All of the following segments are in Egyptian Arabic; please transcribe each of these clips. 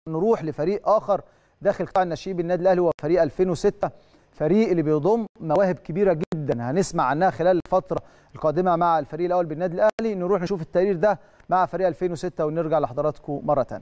نروح لفريق اخر داخل قطاع الناشئين بالنادي الاهلي هو فريق 2006 فريق اللي بيضم مواهب كبيره جدا هنسمع عنها خلال الفتره القادمه مع الفريق الاول بالنادي الاهلي نروح نشوف التقرير ده مع فريق 2006 ونرجع لحضراتكم مره ثانيه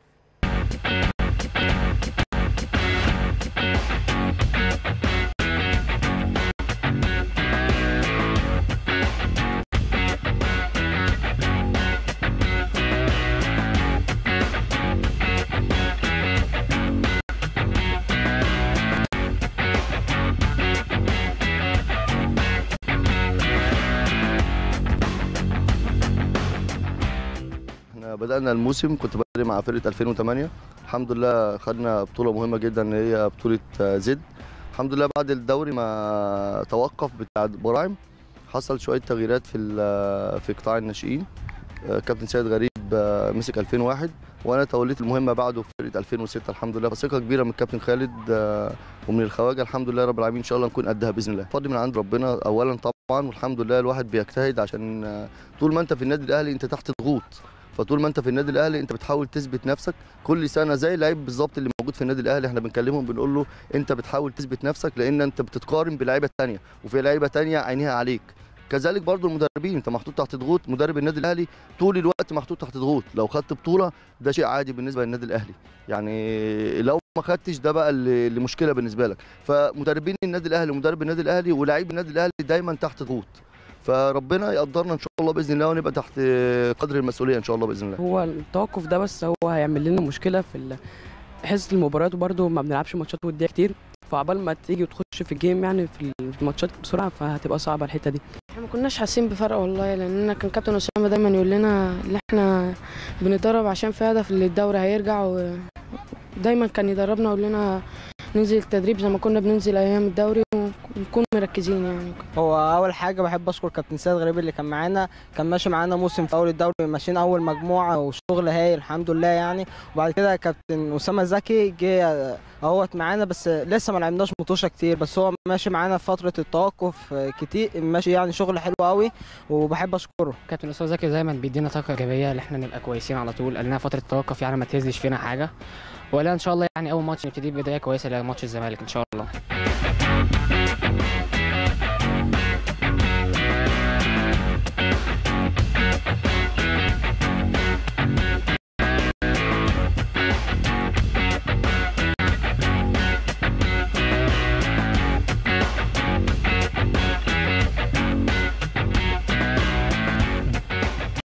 احنا بدأنا الموسم كنت بادئ مع فرقة 2008 الحمد لله خدنا بطولة مهمة جدا اللي هي بطولة زد الحمد لله بعد الدوري ما توقف بتاع براعم حصل شوية تغييرات في ال- في قطاع الناشئين كابتن سيد غريب مسك 2001 وانا توليت المهمه بعده في فرقه 2006 الحمد لله فثقه كبيره من الكابتن خالد ومن الخواجه الحمد لله رب العالمين ان شاء الله نكون قدها باذن الله فضل من عند ربنا اولا طبعا والحمد لله الواحد بيجتهد عشان طول ما انت في النادي الاهلي انت تحت ضغوط فطول ما انت في النادي الاهلي انت بتحاول تثبت نفسك كل سنه زي اللعيب بالظبط اللي موجود في النادي الاهلي احنا بنكلمهم بنقول له انت بتحاول تثبت نفسك لان انت بتتقارن بلعيبه ثانيه وفي لعيبه ثانيه عينيها عليك كذلك برضو المدربين انت محطوط تحت ضغوط مدرب النادي الاهلي طول الوقت محطوط تحت ضغوط لو خدت بطوله ده شيء عادي بالنسبه للنادي الاهلي يعني لو ما خدتش ده بقى اللي اللي مشكله بالنسبه لك فمدربين النادي الاهلي ومدرب النادي الاهلي ولاعيب النادي الاهلي دايما تحت ضغوط فربنا يقدرنا ان شاء الله باذن الله ونبقى تحت قدر المسؤوليه ان شاء الله باذن الله هو التوقف ده بس هو هيعمل لنا مشكله في ال- حصه المباريات وبرده ما بنلعبش ماتشات وديه كتير فعقبال ما تيجي وتخش في الجيم يعني في الماتشات بسرعه فهتبقى صعبه الحته دي احنا ما كناش حاسين بفرق والله لاننا كان كابتن اسامه دايما يقول لنا ان احنا بنتدرب عشان في هدف اللي الدوري هيرجع ودايما كان يدربنا ويقول لنا ننزل التدريب زي ما كنا بننزل ايام الدوري ونكون مركزين يعني هو اول حاجه بحب اشكر كابتن سيد غريب اللي كان معانا كان ماشي معانا موسم في اول الدوري ماشيين اول مجموعه وشغل هايل الحمد لله يعني وبعد كده كابتن اسامه زكي جه اهوت معانا بس لسه ما لعبناش مطوشه كتير بس هو ماشي معانا في فتره التوقف كتير ماشي يعني شغل حلو قوي وبحب اشكره كابتن استاذ زكي دايما بيدينا طاقه ايجابيه ان احنا نبقى كويسين على طول قال لنا فتره التوقف يعني ما تهزش فينا حاجه ولا ان شاء الله يعني اول ماتش نبتدي بدايه كويسه لماتش الزمالك ان شاء الله